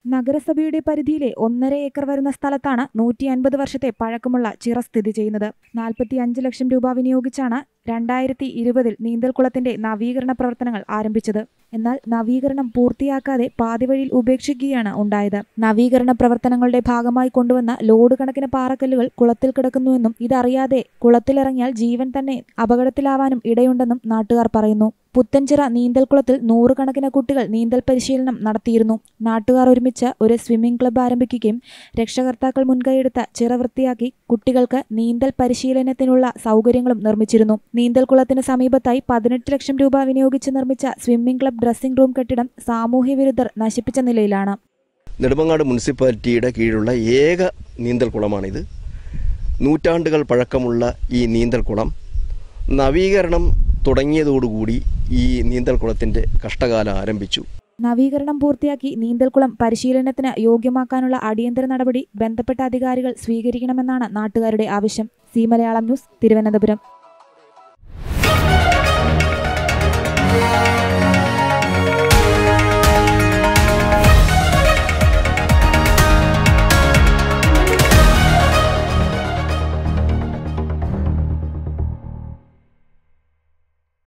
നഗരസഭയുടെ പരിധിയിലെ ഒന്നര ഏക്കർ വരുന്ന സ്ഥലത്താണ് നൂറ്റി അൻപത് വർഷത്തെ പഴക്കമുള്ള ചിറ സ്ഥിതി ചെയ്യുന്നത് നാൽപ്പത്തി അഞ്ച് ലക്ഷം രൂപ വിനിയോഗിച്ചാണ് രണ്ടായിരത്തി ഇരുപതിൽ നീന്തൽക്കുളത്തിന്റെ നവീകരണ പ്രവർത്തനങ്ങൾ ആരംഭിച്ചത് എന്നാൽ നവീകരണം പൂർത്തിയാക്കാതെ പാതിവഴിയിൽ ഉപേക്ഷിക്കുകയാണ് ഉണ്ടായത് നവീകരണ പ്രവർത്തനങ്ങളുടെ ഭാഗമായി കൊണ്ടുവന്ന ലോഡ് കണക്കിന് പാറക്കല്ലുകൾ കുളത്തിൽ കിടക്കുന്നുവെന്നും ഇതറിയാതെ കുളത്തിലിറങ്ങിയാൽ ജീവൻ തന്നെ അപകടത്തിലാവാനും ഇടയുണ്ടെന്നും നാട്ടുകാർ പറയുന്നു പുത്തൻചിറ നീന്തൽക്കുളത്തിൽ നൂറുകണക്കിന് കുട്ടികൾ നീന്തൽ പരിശീലനം നടത്തിയിരുന്നു നാട്ടുകാർ ഒരുമിച്ച് ഒരു സ്വിമ്മിംഗ് ക്ലബ്ബ് ആരംഭിക്കുകയും രക്ഷകർത്താക്കൾ മുൻകൈയെടുത്ത ചിറ വൃത്തിയാക്കി കുട്ടികൾക്ക് നീന്തൽ പരിശീലനത്തിനുള്ള സൗകര്യങ്ങളും നിർമ്മിച്ചിരുന്നു നീന്തൽക്കുളത്തിന് സമീപത്തായി പതിനെട്ട് ലക്ഷം രൂപ വിനിയോഗിച്ച് നിർമ്മിച്ച സ്വിമ്മിംഗ് ക്ലബ്ബ് ഡ്രസ്സിംഗ് റൂം കെട്ടിടം സാമൂഹ്യവിരുദ്ധർ നശിപ്പിച്ച നിലയിലാണ് നെടുമങ്ങാട് മുനിസിപ്പാലിറ്റിയുടെ കീഴിലുള്ള ഏക നീന്തൽക്കുളമാണിത് നൂറ്റാണ്ടുകൾ പഴക്കമുള്ള ഈ നീന്തൽക്കുളം നവീകരണം തുടങ്ങിയതോടുകൂടി ഈ നീന്തൽക്കുളത്തിൻ്റെ കഷ്ടകാലം ആരംഭിച്ചു നവീകരണം പൂർത്തിയാക്കി നീന്തൽക്കുളം പരിശീലനത്തിന് യോഗ്യമാക്കാനുള്ള അടിയന്തര നടപടി ബന്ധപ്പെട്ട അധികാരികൾ സ്വീകരിക്കണമെന്നാണ് നാട്ടുകാരുടെ ആവശ്യം സി മലയാളം ന്യൂസ് തിരുവനന്തപുരം